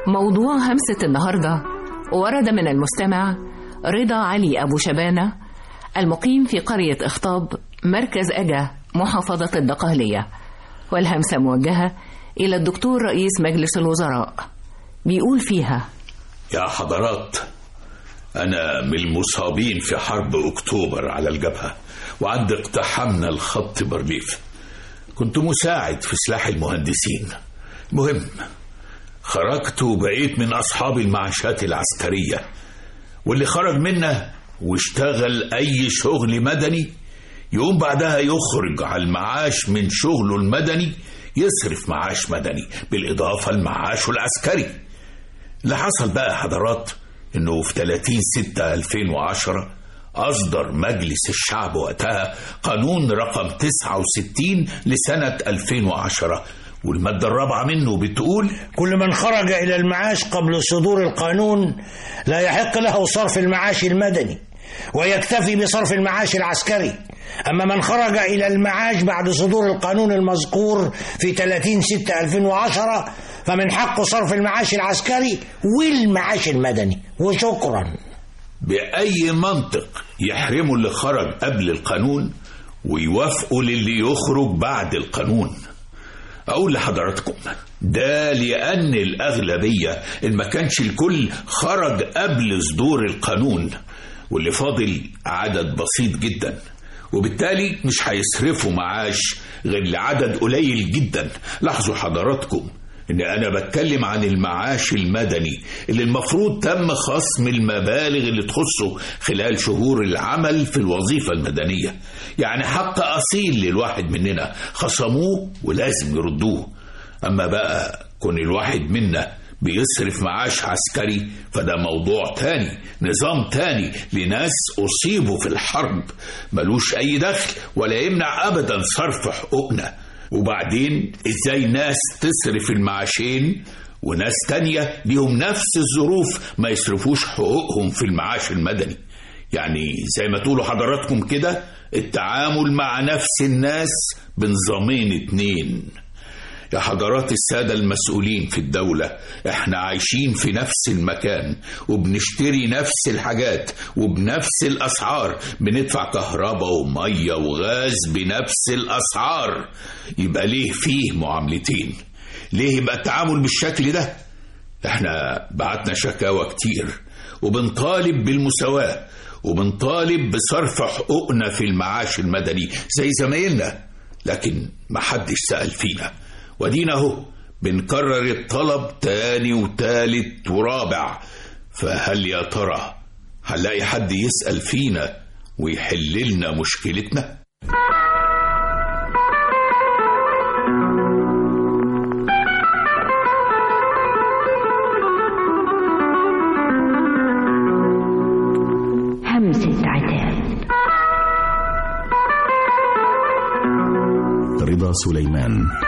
موضوع همسة النهاردة ورد من المستمع رضا علي أبو شبانة المقيم في قرية إخطاب مركز أجا محافظة الدقهلية والهمسة موجهة إلى الدكتور رئيس مجلس الوزراء بيقول فيها يا حضرات أنا من المصابين في حرب أكتوبر على الجبهة وعند اقتحمنا الخط بارليف كنت مساعد في سلاح المهندسين مهم خرجت وبقيت من أصحاب المعاشات العسكرية واللي خرج منا واشتغل أي شغل مدني يقوم بعدها يخرج على المعاش من شغله المدني يصرف معاش مدني بالإضافة لمعاشه العسكري اللي حصل بقى حضرات انه في 30 6 2010 اصدر مجلس الشعب وقتها قانون رقم 69 لسنة 2010 والمادة الرابعة منه بتقول كل من خرج إلى المعاش قبل صدور القانون لا يحق له صرف المعاش المدني ويكتفي بصرف المعاش العسكري أما من خرج إلى المعاش بعد صدور القانون المذكور في 30 6 2010 فمن حقه صرف المعاش العسكري والمعاش المدني وشكرا بأي منطق يحرموا اللي خرج قبل القانون ويوافقوا للي يخرج بعد القانون أقول لحضراتكم ده لأن الأغلبية إن ما كانش الكل خرج قبل صدور القانون واللي فاضل عدد بسيط جدا وبالتالي مش هيصرفوا معاش غير لعدد قليل جدا لاحظوا حضراتكم ان انا بتكلم عن المعاش المدني اللي المفروض تم خصم المبالغ اللي تخصه خلال شهور العمل في الوظيفة المدنية يعني حق اصيل للواحد مننا خصموه ولازم يردوه اما بقى كون الواحد منا بيصرف معاش عسكري فده موضوع تاني نظام تاني لناس أصيبوا في الحرب ملوش أي دخل ولا يمنع أبدا صرف حقوقنا وبعدين ازاي ناس تصرف المعاشين وناس تانية ليهم نفس الظروف ما يصرفوش حقوقهم في المعاش المدني يعني زي ما تقولوا حضراتكم كده التعامل مع نفس الناس بنظامين اتنين يا حضرات السادة المسؤولين في الدولة احنا عايشين في نفس المكان وبنشتري نفس الحاجات وبنفس الأسعار بندفع كهرباء ومية وغاز بنفس الأسعار يبقى ليه فيه معاملتين ليه يبقى التعامل بالشكل ده احنا بعتنا شكاوى كتير وبنطالب بالمساواة وبنطالب بصرف حقوقنا في المعاش المدني زي زمايلنا لكن محدش سأل فينا ودينا اهو بنكرر الطلب تاني وتالت ورابع فهل يا ترى هنلاقي حد يسأل فينا ويحل لنا مشكلتنا؟ همسة عتاب رضا سليمان